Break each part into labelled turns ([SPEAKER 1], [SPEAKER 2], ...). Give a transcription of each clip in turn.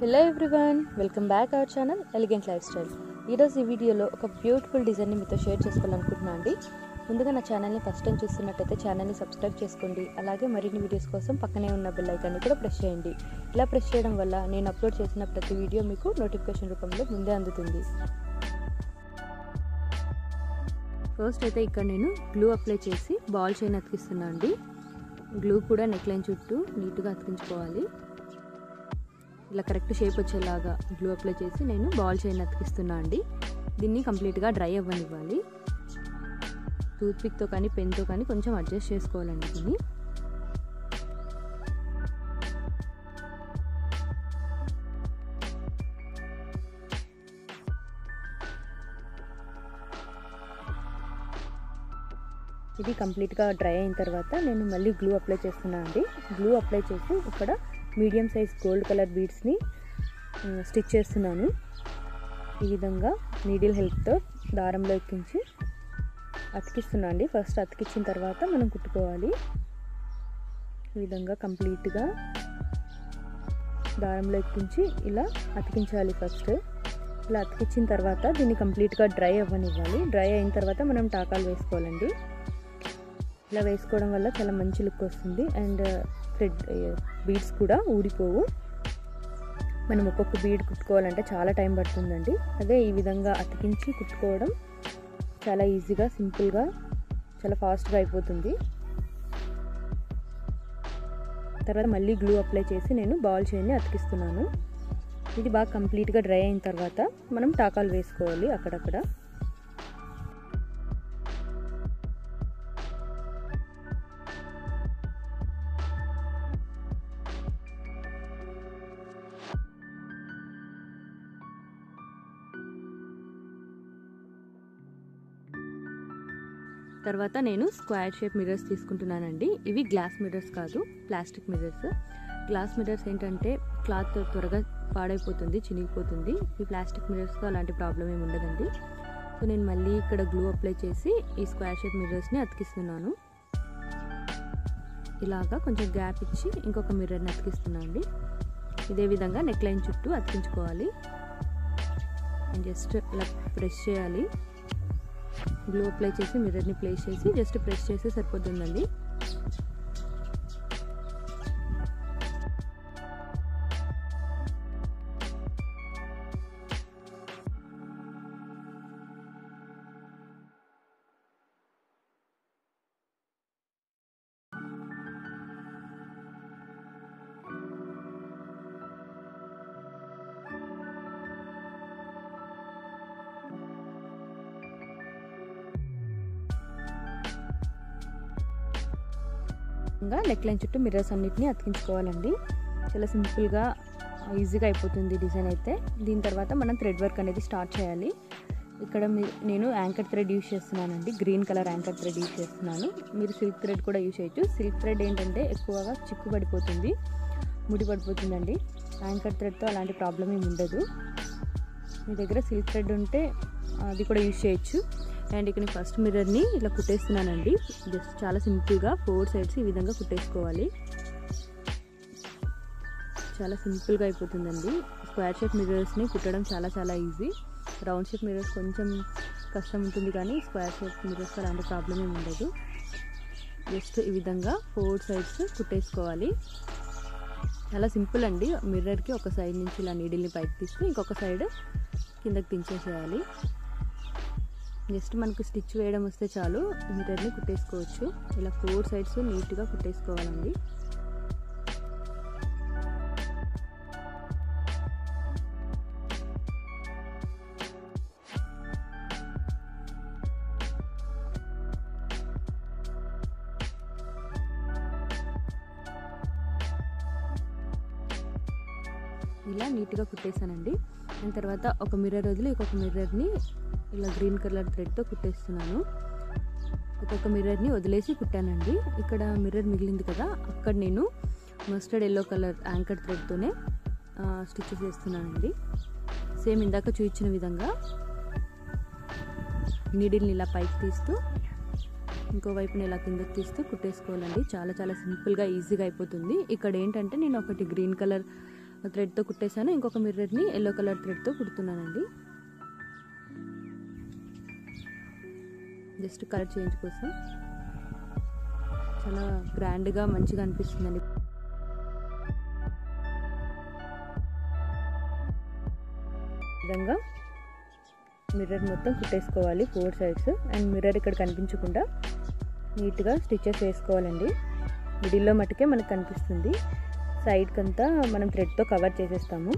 [SPEAKER 1] hello everyone welcome back our channel elegant life style ఈరోజు ఈ వీడియోలో ఒక బ్యూటిఫుల్ డిజైన్ని మీతో షేర్ చేసుకోవాలనుకుంటున్నాను అండి ముందుగా నా ఛానల్ని ఫస్ట్ టైం చూస్తున్నట్టయితే ఛానల్ని సబ్స్క్రైబ్ చేసుకోండి అలాగే మరిన్ని వీడియోస్ కోసం పక్కనే ఉన్న బెల్ ఐకాన్ని కూడా ప్రెస్ చేయండి ఇలా ప్రెస్ చేయడం వల్ల నేను అప్లోడ్ చేసిన ప్రతి వీడియో మీకు నోటిఫికేషన్ రూపంలో ముందే అందుతుంది ఫస్ట్ అయితే ఇక్కడ నేను గ్లూ అప్లై చేసి బాల్ చైన్ అతికిస్తున్నా అండి గ్లూ కూడా నెక్ లైన్ చుట్టూ నీట్గా అతికించుకోవాలి ఇలా కరెక్ట్ షేప్ వచ్చేలాగా గ్లూ అప్లై చేసి నేను బాల్ చైన్ అతికిస్తున్నా అండి దీన్ని కంప్లీట్గా డ్రై అవ్వనివ్వాలి టూత్పిక్తో కానీ పెన్తో కానీ కొంచెం అడ్జస్ట్ చేసుకోవాలండి దీన్ని ఇది కంప్లీట్గా డ్రై అయిన తర్వాత నేను మళ్ళీ గ్లూ అప్లై చేస్తున్నాను అండి గ్లూ అప్లై చేసి ఇక్కడ మీడియం సైజ్ గోల్డ్ కలర్ బీడ్స్ని స్టిచ్ చేస్తున్నాను ఈ విధంగా నీడిల్ హెల్ప్తో దారంలో ఎక్కించి అతికిస్తున్నా అండి ఫస్ట్ అతికించిన తర్వాత మనం కుట్టుకోవాలి ఈ విధంగా కంప్లీట్గా దారంలో ఎక్కించి ఇలా అతికించాలి ఫస్ట్ ఇలా అతికించిన తర్వాత దీన్ని కంప్లీట్గా డ్రై అవ్వనివ్వాలి డ్రై అయిన తర్వాత మనం టాకాలు వేసుకోవాలండి ఇలా వేసుకోవడం వల్ల చాలా మంచి లుక్ వస్తుంది అండ్ థ్రెడ్ బీడ్స్ కూడా ఊడిపోవు మనం ఒక్కొక్క బీడ్ కుట్టుకోవాలంటే చాలా టైం పడుతుందండి అదే ఈ విధంగా అతికించి కుట్టుకోవడం చాలా ఈజీగా సింపుల్గా చాలా ఫాస్ట్గా అయిపోతుంది తర్వాత మళ్ళీ గ్లూ అప్లై చేసి నేను బాల్ చైన్ని అతికిస్తున్నాను ఇది బాగా కంప్లీట్గా డ్రై అయిన తర్వాత మనం టాకాలు వేసుకోవాలి అక్కడక్కడ తర్వాత నేను స్క్వేర్ షేప్ మిర్రర్స్ తీసుకుంటున్నానండి ఇవి గ్లాస్ మిర్రర్స్ కాదు ప్లాస్టిక్ మిర్రర్స్ గ్లాస్ మిర్రర్స్ ఏంటంటే క్లాత్ త్వరగా పాడైపోతుంది చినిగిపోతుంది ఈ ప్లాస్టిక్ మిర్రర్స్తో అలాంటి ప్రాబ్లం ఏమి ఉండదండి సో నేను మళ్ళీ ఇక్కడ గ్లూ అప్లై చేసి ఈ స్క్వేర్ షేప్ మిర్రర్స్ని అతికిస్తున్నాను ఇలాగా కొంచెం గ్యాప్ ఇచ్చి ఇంకొక మిర్రర్ని అతికిస్తున్నాను అండి ఇదే విధంగా నెక్ లైన్ చుట్టూ అతికించుకోవాలి జస్ట్ ఇలా ప్రెస్ చేయాలి గ్లూ అప్లై చేసి మిర్రర్ని ప్లేస్ చేసి జస్ట్ ప్రెస్ చేసి సరిపోతుందండి నెక్ లైన్ చుట్టూ మిర్రర్స్ అన్నిటిని అతికించుకోవాలండి చాలా సింపుల్గా ఈజీగా అయిపోతుంది డిజైన్ అయితే దీని తర్వాత మనం థ్రెడ్ వర్క్ అనేది స్టార్ట్ చేయాలి ఇక్కడ నేను యాంకర్ థ్రెడ్ యూజ్ చేస్తున్నానండి green colour anchor thread use చేస్తున్నాను మీరు సిల్క్ థ్రెడ్ కూడా యూజ్ చేయొచ్చు సిల్క్ థ్రెడ్ ఏంటంటే ఎక్కువగా చిక్కు పడిపోతుంది ముడి పడిపోతుందండి యాంకర్ థ్రెడ్తో అలాంటి ప్రాబ్లం ఏమి ఉండదు మీ దగ్గర సిల్క్ థ్రెడ్ ఉంటే అది కూడా యూజ్ చేయొచ్చు అండ్ ఇక్కడ ఫస్ట్ మిర్రర్ని ఇలా కుట్టేస్తున్నానండి జస్ట్ చాలా సింపుల్గా ఫోర్ సైడ్స్ ఈ విధంగా కుట్టేసుకోవాలి చాలా సింపుల్గా అయిపోతుందండి స్క్వేర్ షేప్ మిర్రర్స్ని కుట్టడం చాలా చాలా ఈజీ రౌండ్ షేప్ మిర్రర్స్ కొంచెం కష్టం ఉంటుంది కానీ స్క్వేర్ షేప్ మిర్రర్స్ అలాంటి ప్రాబ్లం ఏమి ఉండదు జస్ట్ ఈ విధంగా ఫోర్ సైడ్స్ కుట్టేసుకోవాలి చాలా సింపుల్ అండి మిర్రర్కి ఒక సైడ్ నుంచి ఇలా నీడిల్ని పైకి తీస్తే ఇంకొక సైడ్ కిందకి దించేసేయాలి జస్ట్ మనకు స్టిచ్ వేయడం వస్తే చాలు మిర్రర్ని కుట్టేసుకోవచ్చు ఇలా ఫోర్ సైడ్స్ నీట్గా కుట్టేసుకోవాలండి ఇలా నీట్గా కుట్టేసానండి దాని తర్వాత ఒక మిర్రర్ వదిలి ఇంకొక మిర్రర్ని ఇలా గ్రీన్ కలర్ థ్రెడ్తో కుట్టేస్తున్నాను ఒక్కొక్క మిర్రర్ని వదిలేసి కుట్టానండి ఇక్కడ మిర్రర్ మిగిలింది కదా అక్కడ నేను మస్టర్డ్ ఎల్లో కలర్ యాంకర్ థ్రెడ్తోనే స్టిచ్ చేస్తున్నానండి సేమ్ ఇందాక చూపించిన విధంగా నీడిల్ని ఇలా పైకి తీస్తూ ఇంకో వైపుని ఇలా కిందకి తీస్తూ కుట్టేసుకోవాలండి చాలా చాలా సింపుల్గా ఈజీగా అయిపోతుంది ఇక్కడ ఏంటంటే నేను ఒకటి గ్రీన్ కలర్ థ్రెడ్తో కుట్టేశాను ఇంకొక మిర్రర్ని ఎల్లో కలర్ థ్రెడ్తో కుడుతున్నానండి జస్ట్ కలర్ చేంజ్ కోసం చాలా గ్రాండ్గా మంచిగా అనిపిస్తుందండి విధంగా మిర్రర్ మొత్తం కుట్టేసుకోవాలి ఫోర్ సైడ్స్ అండ్ మిర్రర్ ఇక్కడ కనిపించకుండా నీట్గా స్టిచెస్ వేసుకోవాలండి మిడిల్లో మటుకే మనకు కనిపిస్తుంది సైడ్కి అంతా మనం థ్రెడ్తో కవర్ చేసేస్తాము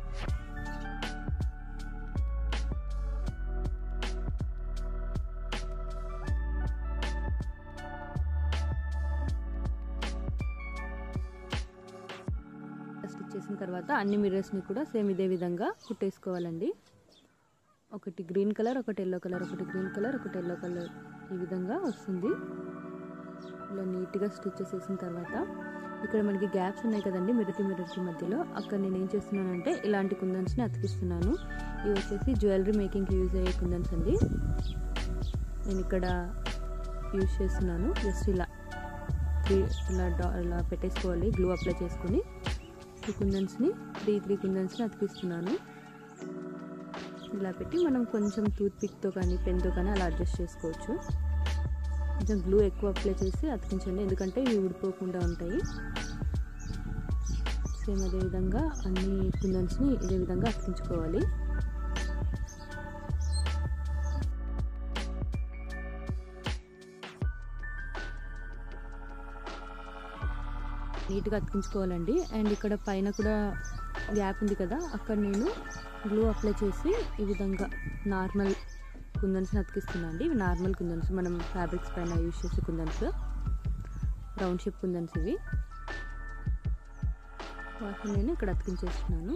[SPEAKER 1] స్టిచ్ చేసిన తర్వాత అన్ని మిర్రర్స్ని కూడా సేమ్ ఇదే విధంగా కుట్టేసుకోవాలండి ఒకటి గ్రీన్ కలర్ ఒకటి ఎల్లో కలర్ ఒకటి గ్రీన్ కలర్ ఒకటి ఎల్లో కలర్ ఈ విధంగా వస్తుంది ఇలా నీట్గా స్టిచెస్ వేసిన తర్వాత ఇక్కడ మనకి గ్యాప్స్ ఉన్నాయి కదండి మిరటి మిరటి మధ్యలో అక్కడ నేను ఏం చేస్తున్నానంటే ఇలాంటి కుందన్స్ని అతికిస్తున్నాను ఇవి వచ్చేసి జ్యువెలరీ మేకింగ్కి యూజ్ అయ్యే కుందన్స్ అండి నేను ఇక్కడ యూజ్ చేస్తున్నాను జస్ట్ ఇలా త్రీ ఇలా డా ఇలా పెట్టేసుకోవాలి గ్లూ అప్లై చేసుకొని ఈ కుందన్స్ని త్రీ త్రీ కుందన్స్ని అతికిస్తున్నాను ఇలా పెట్టి మనం కొంచెం టూత్ పిక్తో కానీ పెన్తో కానీ అలా అడ్జస్ట్ చేసుకోవచ్చు కొంచెం గ్లూ ఎక్కువ అప్లై చేసి అతికించండి ఎందుకంటే ఇవి ఊడిపోకుండా ఉంటాయి సేమ్ అదే విధంగా అన్ని కుందన్స్ని ఇదే విధంగా అతికించుకోవాలి నీట్గా అతికించుకోవాలండి అండ్ ఇక్కడ పైన కూడా గ్యాప్ ఉంది కదా అక్కడ నేను గ్లూ అప్లై చేసి ఈ విధంగా నార్మల్ కుందన్స్ని అతికిస్తున్నాను అండి ఇవి నార్మల్ కుందన్స్ మనం ఫ్యాబ్రిక్స్ పైన యూజ్ చేసే కుందన్స్ రౌండ్ షేప్ కుందన్స్ ఇవి వాటిని నేను ఇక్కడ అతికించేస్తున్నాను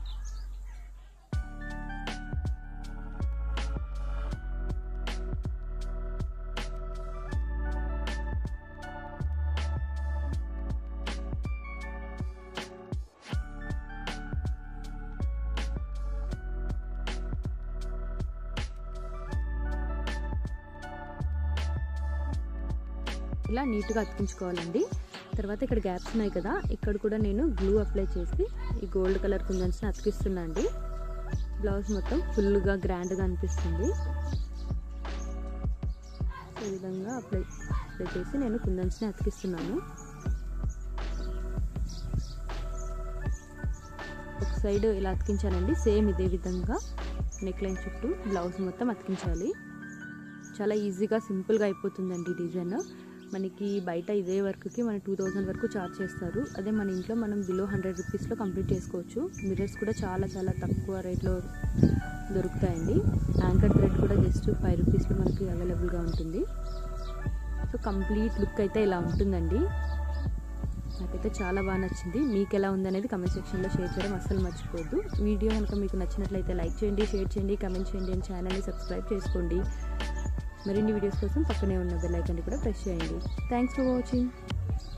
[SPEAKER 1] ఇలా నీట్గా అతికించుకోవాలండి తర్వాత ఇక్కడ గ్యాప్స్ ఉన్నాయి కదా ఇక్కడ కూడా నేను గ్లూ అప్లై చేసి ఈ గోల్డ్ కలర్ కుందన్స్ని అతికిస్తున్నా అండి బ్లౌజ్ మొత్తం ఫుల్గా గ్రాండ్గా అనిపిస్తుంది ఈ విధంగా అప్లై అప్లై చేసి నేను కుందన్స్ని అతికిస్తున్నాను ఒక సైడ్ ఇలా అతికించానండి సేమ్ ఇదే విధంగా నెక్ లైన్ చుట్టూ బ్లౌజ్ మొత్తం అతికించాలి చాలా ఈజీగా సింపుల్గా అయిపోతుందండి డిజైన్ మనకి బయట ఇదే వర్క్కి మన టూ థౌజండ్ వరకు ఛార్జ్ చేస్తారు అదే మన ఇంట్లో మనం బిలో హండ్రెడ్ రూపీస్లో కంప్లీట్ చేసుకోవచ్చు మిర్రర్స్ కూడా చాలా చాలా తక్కువ రేట్లో దొరుకుతాయండి యాంకర్ థ్రెడ్ కూడా జస్ట్ ఫైవ్ రూపీస్లో మనకి అవైలబుల్గా ఉంటుంది సో కంప్లీట్ లుక్ అయితే ఇలా ఉంటుందండి నాకైతే చాలా బాగా నచ్చింది మీకు ఎలా ఉందనేది కమెంట్ సెక్షన్లో షేర్ చేయడం అస్సలు మర్చిపోద్దు వీడియో కనుక మీకు నచ్చినట్లయితే లైక్ చేయండి షేర్ చేయండి కమెంట్ చేయండి అండ్ ఛానల్ని సబ్స్క్రైబ్ చేసుకోండి మరిన్ని వీడియోస్ కోసం పక్కనే ఉన్న బెల్ ఐకాన్ని కూడా ప్రెస్ చేయండి థ్యాంక్స్ ఫర్ వాచింగ్